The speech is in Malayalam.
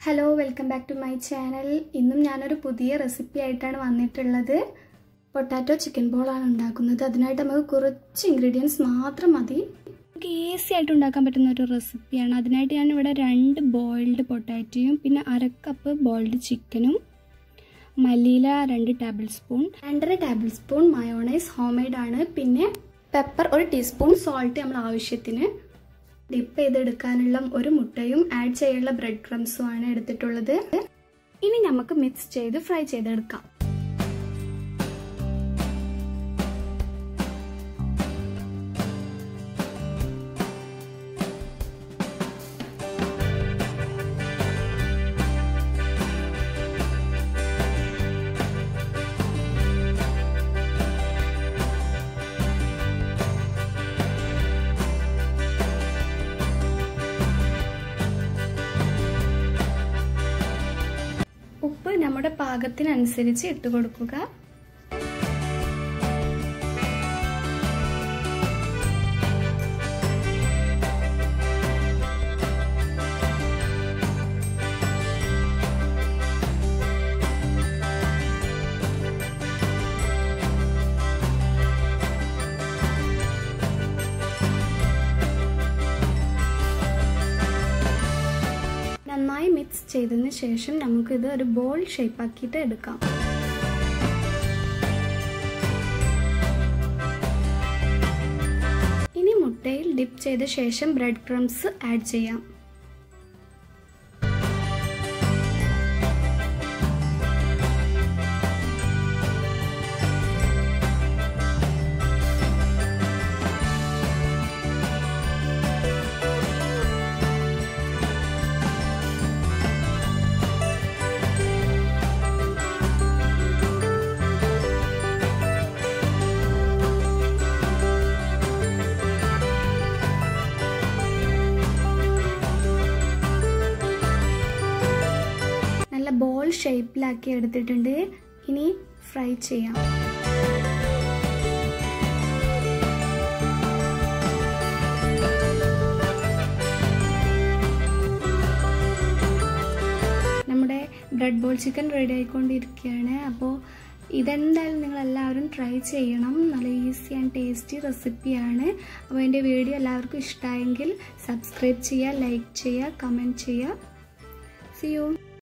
hello welcome back to my channel ഇന്നും ഞാനൊരു പുതിയ റെസിപ്പി ആയിട്ടാണ് വന്നിട്ടുള്ളത് പൊട്ടാറ്റോ ചിക്കൻ ബോളാണ് ഉണ്ടാക്കുന്നത് അതിനായിട്ട് നമുക്ക് കുറച്ച് ഇൻഗ്രീഡിയൻസ് മാത്രം മതി നമുക്ക് ഈസി ആയിട്ട് ഉണ്ടാക്കാൻ പറ്റുന്ന ഒരു റെസിപ്പിയാണ് അതിനായിട്ട് ഞാൻ ഇവിടെ രണ്ട് ബോയിൽഡ് പൊട്ടാറ്റോയും പിന്നെ അര കപ്പ് ബോയിൽഡ് ചിക്കനും മല്ലിയില രണ്ട് ടേബിൾ സ്പൂൺ രണ്ടര tablespoon mayonnaise homemade ആണ് പിന്നെ പെപ്പർ ഒരു ടീസ്പൂൺ സോൾട്ട് നമ്മൾ ആവശ്യത്തിന് ഡിപ്പ് ചെയ്തെടുക്കാനുള്ള ഒരു മുട്ടയും ആഡ് ചെയ്യാനുള്ള ബ്രെഡ് ക്രംസും ആണ് എടുത്തിട്ടുള്ളത് ഇനി നമുക്ക് മിക്സ് ചെയ്ത് ഫ്രൈ ചെയ്തെടുക്കാം ഉപ്പ് നമ്മുടെ പാകത്തിനനുസരിച്ച് ഇട്ട് കൊടുക്കുക നന്നായി മിക്സ് ചെയ്തതിന് ശേഷം നമുക്കിത് ഒരു ബോൾ ഷേപ്പാക്കിയിട്ട് എടുക്കാം ഇനി മുട്ടയിൽ ഡിപ്പ് ചെയ്ത ശേഷം ബ്രെഡ് ക്രംസ് ആഡ് ചെയ്യാം നല്ല ബോൾ ഷേപ്പിലാക്കി എടുത്തിട്ടുണ്ട് ഇനി ഫ്രൈ ചെയ്യാം നമ്മുടെ ബ്രെഡ് ബോൾ ചിക്കൻ റെഡി ആയിക്കൊണ്ടിരിക്കുകയാണ് അപ്പോൾ ഇതെന്തായാലും നിങ്ങൾ എല്ലാവരും ട്രൈ ചെയ്യണം നല്ല ഈസി ആൻഡ് ടേസ്റ്റി റെസിപ്പിയാണ് അപ്പോൾ എൻ്റെ വീഡിയോ എല്ലാവർക്കും ഇഷ്ടമായെങ്കിൽ സബ്സ്ക്രൈബ് ചെയ്യുക ലൈക്ക് ചെയ്യുക കമൻറ്റ് ചെയ്യുക സി യു